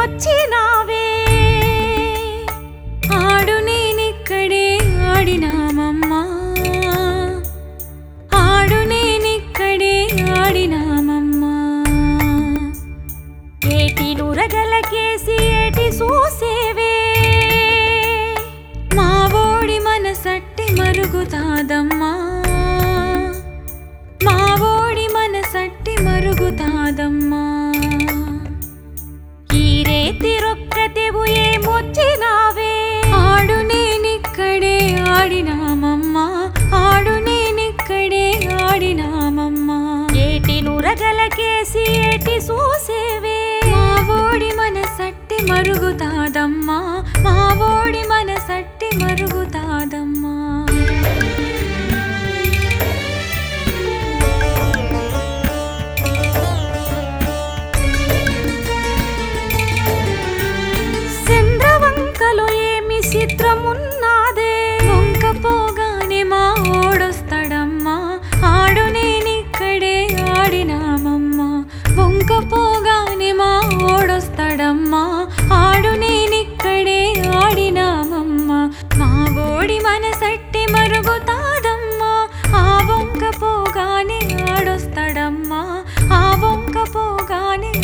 ఏమొచ్చినావే ఆడు నేనిక్కడే ఆడినామమ్మా ఆడు నేనిక్కడే ఆడినామమ్మా ఏటి నురగలకేసి ఏటి చూసేవే మా ఓడి మనసట్టి మరుగుతాదమ్మా మా ఓడి మనసట్టి మరుగుతాదమ్మా ఈ రేతి రొక్కతెవు ఏమొచ్చినావే ఆడు నేనిక్కడే ఆడినామమ్మా ఆడు నేనిక్కడే ఆడినామమ్మా ఏటి నురగలకేసి ఏటి చూసేవే మా ఓడి మనసట్టి మరుగుతాదమ్మా మా ఓడి మనసట్టి మరుగుతాదమ్మా చంద్రవంకలో ఏమి చిత్రమున్నాదే వంక పోగానే మా ఓడొస్తాడమ్మా ఆడు నేనిక్కడే ఆడినామమ్మా వంక పోగానే మా ఓడొస్తాడమ్మా ఆడు నేనిక్కడే ఆడినామమ్మా మా ఓడి మనసట్టి మరుగుతాదమ్మా ఆ వంక పోగానే ఆడొస్తాడమ్మా ఆ వంక పోగానే